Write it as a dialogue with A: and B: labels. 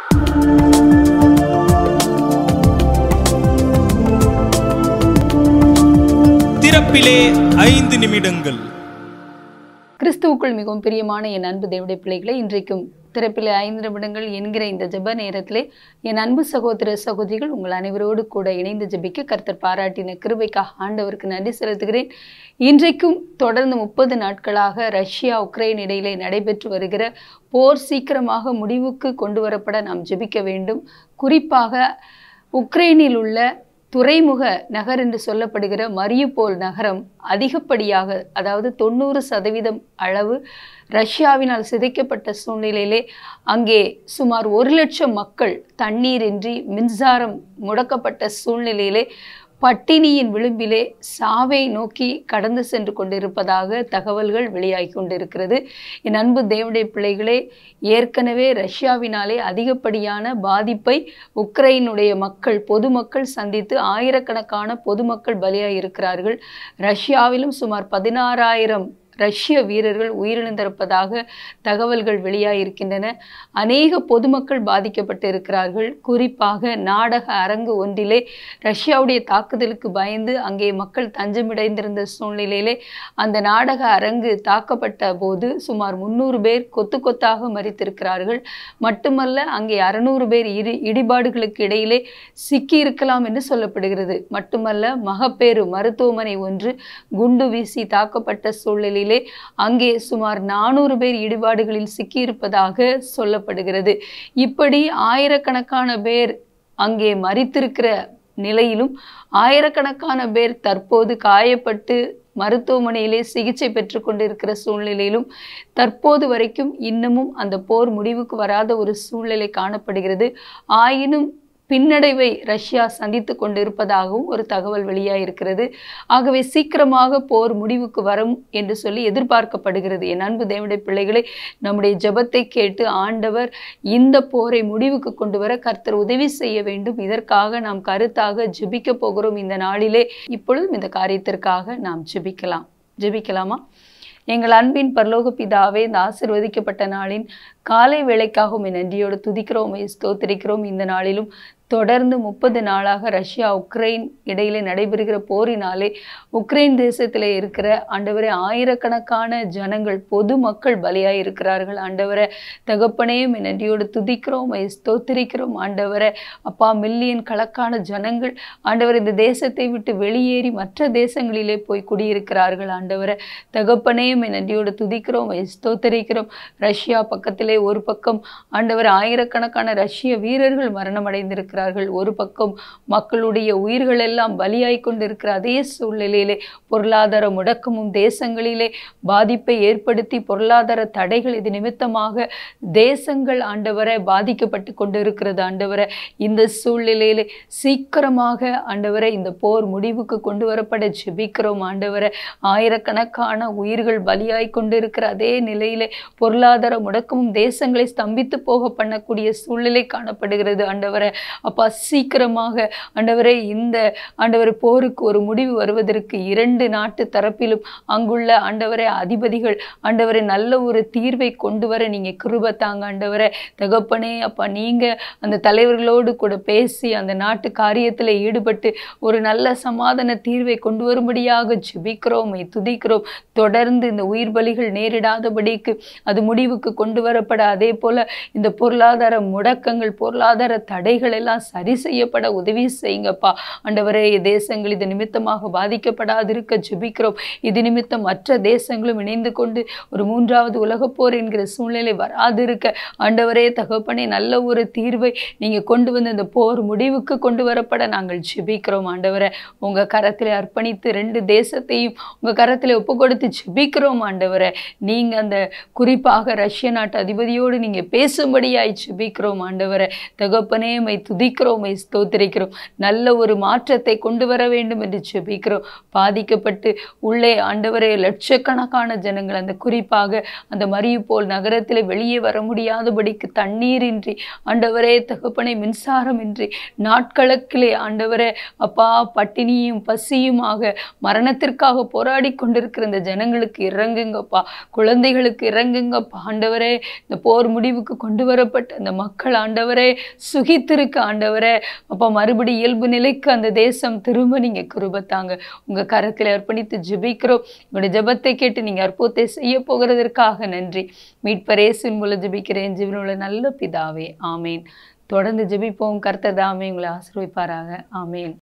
A: திறப்பிலே ஐந்து நிமிடங்கள்
B: கிறிஸ்துவுக்குள் மிகவும் பிரியமான என் அன்பு தேவடைய பிள்ளைகளை இன்றைக்கும் திறப்பில் ஐந்து நிமிடங்கள் என்கிற இந்த ஜெப நேரத்திலே என் அன்பு சகோதர சகோதரிகள் உங்கள் அனைவரோடு கூட இணைந்து ஜெபிக்க கர்த்தர் பாராட்டின கிருபைக்காக ஆண்டவருக்கு நன்றி செலுத்துகிறேன் இன்றைக்கும் தொடர்ந்து முப்பது நாட்களாக ரஷ்யா உக்ரைன் இடையிலே நடைபெற்று வருகிற போர் சீக்கிரமாக முடிவுக்கு கொண்டு வரப்பட நாம் ஜெபிக்க வேண்டும் குறிப்பாக உக்ரைனில் உள்ள துறைமுக நகர் என்று சொல்லப்படுகிற மரியுபோல் நகரம் அதிகப்படியாக அதாவது தொண்ணூறு சதவீதம் அளவு ரஷ்யாவினால் சிதைக்கப்பட்ட சூழ்நிலையிலே அங்கே சுமார் ஒரு லட்சம் மக்கள் தண்ணீரின்றி மின்சாரம் முடக்கப்பட்ட சூழ்நிலையிலே பட்டினியின் விளிம்பிலே சாவை நோக்கி கடந்து சென்று கொண்டிருப்பதாக தகவல்கள் வெளியாகி கொண்டிருக்கிறது என் அன்பு தேவடைய பிள்ளைகளே ஏற்கனவே ரஷ்யாவினாலே அதிகப்படியான பாதிப்பை உக்ரைனுடைய மக்கள் பொதுமக்கள் சந்தித்து ஆயிரக்கணக்கான பொதுமக்கள் பலியாகி இருக்கிறார்கள் ரஷ்யாவிலும் சுமார் பதினாறாயிரம் ரஷ்ய வீரர்கள் உயிரிழந்திருப்பதாக தகவல்கள் வெளியாகியிருக்கின்றன அநேக பொதுமக்கள் பாதிக்கப்பட்டு இருக்கிறார்கள் குறிப்பாக நாடக அரங்கு ஒன்றிலே ரஷ்யாவுடைய தாக்குதலுக்கு பயந்து அங்கே மக்கள் தஞ்சமிடைந்திருந்த சூழ்நிலையிலே அந்த நாடக அரங்கு தாக்கப்பட்ட போது சுமார் முன்னூறு பேர் கொத்து கொத்தாக மறித்திருக்கிறார்கள் மட்டுமல்ல அங்கே அறுநூறு பேர் இடி இடிபாடுகளுக்கு இடையிலே சிக்கி இருக்கலாம் என்று சொல்லப்படுகிறது மட்டுமல்ல மகப்பேறு மருத்துவமனை ஒன்று குண்டு வீசி தாக்கப்பட்ட சூழ்நிலையிலே அங்கே சுமார் நானூறு பேர் இடிபாடுகளில் சிக்கியிருப்பதாக சொல்லப்படுகிறது இப்படி ஆயிரக்கணக்கான பேர் அங்கே மறித்திருக்கிற நிலையிலும் ஆயிரக்கணக்கான பேர் தற்போது காயப்பட்டு மருத்துவமனையிலே சிகிச்சை பெற்று கொண்டிருக்கிற சூழ்நிலையிலும் தற்போது வரைக்கும் இன்னமும் அந்த போர் முடிவுக்கு வராத ஒரு சூழ்நிலை காணப்படுகிறது ஆயினும் பின்னடைவை ரஷ்யா சந்தித்து கொண்டிருப்பதாகவும் ஒரு தகவல் வெளியாயிருக்கிறது ஆகவே சீக்கிரமாக போர் முடிவுக்கு வரும் என்று சொல்லி எதிர்பார்க்கப்படுகிறது என் அன்பு தேவனுடைய பிள்ளைகளை நம்முடைய ஜெபத்தை கேட்டு ஆண்டவர் இந்த போரை முடிவுக்கு கொண்டு வர கர்த்தர் உதவி செய்ய வேண்டும் இதற்காக நாம் கருத்தாக ஜெபிக்க போகிறோம் இந்த நாளிலே இப்பொழுதும் இந்த காரியத்திற்காக நாம் ஜெபிக்கலாம் ஜெபிக்கலாமா எங்கள் அன்பின் பரலோக பிதாவே இந்த ஆசிர்வதிக்கப்பட்ட நாளின் காலை வேளைக்காக உம்மை நன்றியோடு துதிக்கிறோம் உம்மை ஸ்தோத்திரிக்கிறோம் இந்த நாளிலும் தொடர்ந்து முப்பது நாளாக ரஷ்யா உக்ரைன் இடையிலே நடைபெறுகிற போரினாலே உக்ரைன் தேசத்தில் இருக்கிற ஆண்டவரே ஆயிரக்கணக்கான ஜனங்கள் பொதுமக்கள் பலியாய் இருக்கிறார்கள் ஆண்டவரை தகப்பனையும் நன்றியோடு துதிக்கிறோம் ஸ்தோத்திரிக்கிறோம் ஆண்டவரை அப்பா மில்லியன் கணக்கான ஜனங்கள் ஆண்டவர் இந்த தேசத்தை விட்டு வெளியேறி மற்ற தேசங்களிலே போய் குடியிருக்கிறார்கள் ஆண்டவரை தகப்பனையும் நன்றியோடு துதிக்கிறோம் ஸ்தோத்திரிக்கிறோம் ரஷ்யா பக்கத்திலே ஒரு பக்கம் ஆண்டவர் ஆயிரக்கணக்கான ரஷ்ய வீரர்கள் மரணம் அடைந்திருக்கிறார் இருக்கிறார்கள் ஒரு பக்கம் மக்களுடைய உயிர்கள் எல்லாம் பலியாய் கொண்டிருக்கிற அதே சூழ்நிலையிலே பொருளாதார முடக்கமும் தேசங்களிலே பாதிப்பை ஏற்படுத்தி பொருளாதார தடைகள் இது நிமித்தமாக தேசங்கள் ஆண்டவரை பாதிக்கப்பட்டு கொண்டிருக்கிறது ஆண்டவரை இந்த சூழ்நிலையிலே சீக்கிரமாக ஆண்டவரை இந்த போர் முடிவுக்கு கொண்டு வரப்பட ஜெபிக்கிறோம் ஆண்டவரை ஆயிரக்கணக்கான உயிர்கள் பலியாய் கொண்டிருக்கிற அதே நிலையிலே பொருளாதார முடக்கமும் தேசங்களை ஸ்தம்பித்து போக பண்ணக்கூடிய சூழ்நிலை காணப்படுகிறது ஆண்டவரை அப்பா சீக்கிரமாக ஆண்டவரே இந்த ஆண்டவர் போருக்கு ஒரு முடிவு வருவதற்கு இரண்டு நாட்டு தரப்பிலும் அங்குள்ள ஆண்டவரே அதிபதிகள் ஆண்டவரை நல்ல ஒரு தீர்வை கொண்டு வர நீங்க கிருப தாங்க ஆண்டவரை தகப்பனே அப்பா நீங்க அந்த தலைவர்களோடு கூட பேசி அந்த நாட்டு காரியத்தில் ஈடுபட்டு ஒரு நல்ல சமாதான தீர்வை கொண்டு வரும்படியாக ஜெபிக்கிறோம் துதிக்கிறோம் தொடர்ந்து இந்த உயிர் பலிகள் நேரிடாதபடிக்கு அது முடிவுக்கு கொண்டு வரப்பட அதே போல இந்த பொருளாதார முடக்கங்கள் பொருளாதார தடைகள் எல்லாம் சரி செய்யப்பட உதவி செய்யுங்கப்பா ஆண்டவரே தேசங்கள் இது நிமித்தமாக பாதிக்கப்படாதிருக்க ஜெபிக்கிறோம் இது நிமித்தம் மற்ற தேசங்களும் இணைந்து கொண்டு ஒரு மூன்றாவது உலகப் போர் என்கிற சூழ்நிலை வராதிருக்க ஆண்டவரே தகப்பனே நல்ல ஒரு தீர்வை நீங்க கொண்டு வந்து இந்த போர் முடிவுக்கு கொண்டு வரப்பட நாங்கள் ஜெபிக்கிறோம் ஆண்டவரை உங்க கரத்திலே அர்ப்பணித்து ரெண்டு தேசத்தையும் உங்க கரத்திலே ஒப்பு கொடுத்து ஜெபிக்கிறோம் ஆண்டவரை நீங்க அந்த குறிப்பாக ரஷ்ய நாட்டு அதிபதியோடு நீங்க பேசும்படியாய் ஜெபிக்கிறோம் ஆண்டவரை தகப்பனே மை துதிக்கிறோம் மை ஸ்தோத்திரிக்கிறோம் நல்ல ஒரு மாற்றத்தை கொண்டு வர வேண்டும் என்று ஜெபிக்கிறோம் பாதிக்கப்பட்டு உள்ளே ஆண்டவரே லட்சக்கணக்கான ஜனங்கள் அந்த குறிப்பாக அந்த மரியுபோல் நகரத்தில் வெளியே வர முடியாதபடிக்கு தண்ணீரின்றி ஆண்டவரே தகப்பனை மின்சாரமின்றி நாட்கணக்கிலே ஆண்டவரே அப்பா பட்டினியும் பசியுமாக மரணத்திற்காக போராடி கொண்டிருக்கிற இந்த ஜனங்களுக்கு இறங்குங்கப்பா குழந்தைகளுக்கு இறங்குங்கப்பா ஆண்டவரே இந்த போர் முடிவுக்கு கொண்டு வரப்பட்ட அந்த மக்கள் ஆண்டவரே சுகித்திருக்க ஆண்டவரே அப்பா மறுபடி இயல்பு நிலைக்கு அந்த தேசம் திரும்ப நீங்க கிருபத்தாங்க உங்க கரத்தில் அர்ப்பணித்து ஜெபிக்கிறோம் உங்களுடைய ஜெபத்தை கேட்டு நீங்க அற்புதத்தை செய்ய போகிறதற்காக நன்றி மீட்பரேசின் மூலம் ஜெபிக்கிறேன் ஜீவனுள்ள நல்ல பிதாவே ஆமேன் தொடர்ந்து ஜெபிப்போம் கர்த்தர் தாமே உங்களை ஆசீர்வதிப்பாராக ஆமேன்